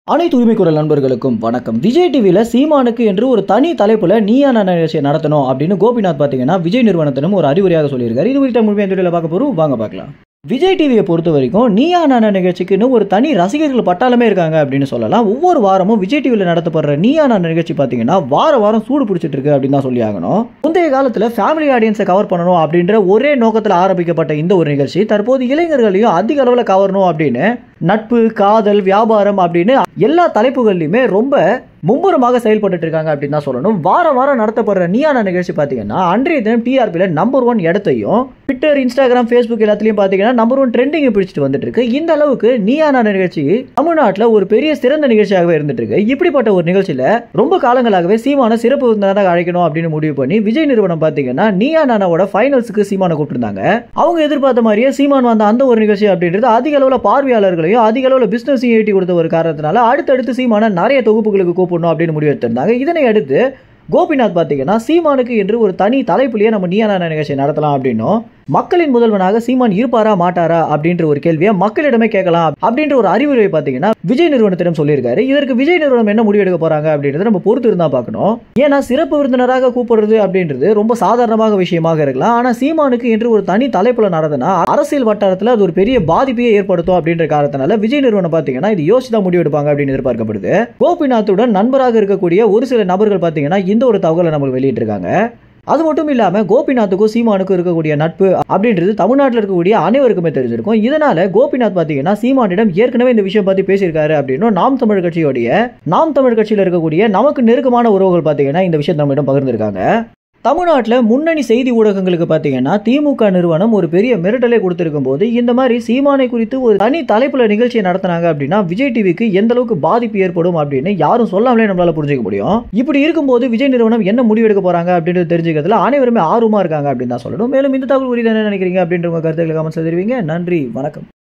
அனைத்து உரிமை குரல் நண்பர்களுக்கும் வணக்கம் விஜய் டிவியில் சீமானுக்கு என்று ஒரு தனி தலைப்புல நீயா நான் நிகழ்ச்சியை நடத்தணும் அப்படின்னு கோபிநாத் பார்த்தீங்கன்னா விஜய் நிறுவனத்திலும் ஒரு அறிவுரையாக சொல்லியிருக்காரு இது குறித்த முழுமையாக இந்த வீடியோல பார்க்க போறோம் வாங்க பார்க்கலாம் விஜய் டிவியை பொறுத்த வரைக்கும் நீயா நானா நிகழ்ச்சிக்குன்னு ஒரு தனி ரசிகர்கள் பட்டாளமே இருக்காங்க அப்படின்னு சொல்லலாம் ஒவ்வொரு வாரமும் விஜய் டிவியில் நடத்தப்படுற நீயா நான் நிகழ்ச்சி பார்த்தீங்கன்னா வார வாரம் சூடு பிடிச்சிட்டு இருக்கு அப்படின்னு தான் சொல்லி ஆகணும் முந்தைய காலத்தில் ஃபேமிலி ஆடியன்ஸை கவர் பண்ணணும் அப்படின்ற ஒரே நோக்கத்தில் ஆரம்பிக்கப்பட்ட இந்த ஒரு நிகழ்ச்சி தற்போது இளைஞர்களையும் அதிக அளவில் கவரணும் அப்படின்னு நட்பு காதல் வியாபாரம் அப்படின்னு எல்லா தலைப்புகள்லையுமே ரொம்ப மும்முரமாக செயல்பட்டு இருக்காங்க அப்படின்னு தான் சொல்லணும் வாரம் வாரம் நடத்தப்படுற நீயான நிகழ்ச்சி பார்த்தீங்கன்னா அன்றைய தினம் டிஆர்பியில் நம்பர் ஒன் இடத்தையும் ட்விட்டர் இன்ஸ்டாகிராம் ஃபேஸ்புக் எல்லாத்துலையும் பார்த்தீங்கன்னா நம்பர் ஒன் ட்ரெண்டிங் பிடிச்சிட்டு வந்துட்டு இருக்கு இந்த அளவுக்கு நீயான நிகழ்ச்சி தமிழ்நாட்டில் ஒரு பெரிய சிறந்த நிகழ்ச்சியாகவே இருந்துட்டு இருக்கு இப்படிப்பட்ட ஒரு நிகழ்ச்சியில் ரொம்ப காலங்களாகவே சீமான சிறப்பு விருந்தினராக அழைக்கணும் அப்படின்னு முடிவு பண்ணி விஜய் நிறுவனம் பார்த்தீங்கன்னா நீயா நானாவோட ஃபைனல்ஸுக்கு சீமானை கூப்பிட்டுருந்தாங்க அவங்க எதிர்பார்த்த மாதிரியே சீமான் வந்த அந்த ஒரு நிகழ்ச்சி அப்படின்றது அதிக அளவில் பார்வையாளர்களையும் அதிக அளவில் பிசினஸையும் ஏற்றி கொடுத்த ஒரு காரணத்தினால அடுத்தடுத்து சீமான நிறைய தொகுப்புகளுக்கு கூப்பிடணும் அப்படின்னு முடிவு எடுத்திருந்தாங்க இதனை அடுத்து கோபிநாத் பார்த்தீங்கன்னா சீமானுக்கு என்று ஒரு தனி தலைப்புலேயே நம்ம நீயான நிகழ்ச்சி நடத்தலாம் அப்படின்னும் மக்களின் முதல்வனாக சீமான் இருப்பாரா மாட்டாரா அப்படின்ற ஒரு கேள்வியை மக்களிடமே கேட்கலாம் அப்படின்ற ஒரு அறிவுரை பார்த்தீங்கன்னா விஜய் நிறுவனத்திடம் சொல்லியிருக்காரு இதற்கு விஜய் நிறுவனம் என்ன முடிவு எடுக்க போறாங்க அப்படின்றத நம்ம பொறுத்து இருந்தா பார்க்கணும் ஏன்னா சிறப்பு விருந்தினராக கூப்பிடுறது அப்படின்றது ரொம்ப சாதாரணமாக விஷயமாக இருக்கலாம் ஆனா சீமானுக்கு என்று ஒரு தனி தலைப்புல நடந்தனா அரசியல் வட்டாரத்தில் அது ஒரு பெரிய பாதிப்பையே ஏற்படுத்தும் அப்படின்ற காரணத்தினால விஜய் நிறுவனம் பார்த்தீங்கன்னா இது யோசிச்சு தான் முடிவு எடுப்பாங்க அப்படின்னு எதிர்பார்க்கப்படுது கோபிநாத்துடன் நண்பராக இருக்கக்கூடிய ஒரு சில நபர்கள் பார்த்தீங்கன்னா இந்த ஒரு தகவலை நம்மளுக்கு வெளியிட்டிருக்காங்க அது மட்டும் இல்லாமல் கோபிநாத்துக்கும் சீமானுக்கும் இருக்கக்கூடிய நட்பு அப்படின்றது தமிழ்நாட்டில் இருக்கக்கூடிய அனைவருக்குமே தெரிஞ்சிருக்கும் இதனால கோபிநாத் பார்த்தீங்கன்னா சீமானிடம் ஏற்கனவே இந்த விஷயம் பற்றி பேசியிருக்காரு அப்படின்னு நாம் தமிழ் கட்சியோடைய நாம் தமிழ் கட்சியில் இருக்கக்கூடிய நமக்கு நெருக்கமான உறவுகள் பார்த்தீங்கன்னா இந்த விஷயத்தை நம்மிடம் பகிர்ந்திருக்காங்க தமிழ்நாட்டில் முன்னணி செய்தி ஊடகங்களுக்கு பார்த்தீங்கன்னா திமுக நிறுவனம் ஒரு பெரிய மிரட்டலை கொடுத்திருக்கும் போது இந்த மாதிரி சீமானை குறித்து ஒரு தனி தலைப்புல நிகழ்ச்சியை நடத்தினாங்க அப்படின்னா விஜய் டிவிக்கு எந்த அளவுக்கு பாதிப்பு ஏற்படும் அப்படின்னு யாரும் சொல்லாமலே நம்மளால புரிஞ்சுக்க முடியும் இப்படி இருக்கும்போது விஜய் நிறுவனம் என்ன முடிவு எடுக்க போறாங்க அப்படின்றது தெரிஞ்சுக்கிறதுல அனைவருமே ஆர்வமா இருக்காங்க அப்படின்னு தான் சொல்லணும் மேலும் இந்த தகவல் குறித்து என்ன நினைக்கிறீங்க அப்படின்ற உங்க கருத்துக்களை கமெண்ட்ஸ் தெரிவிங்க நன்றி வணக்கம்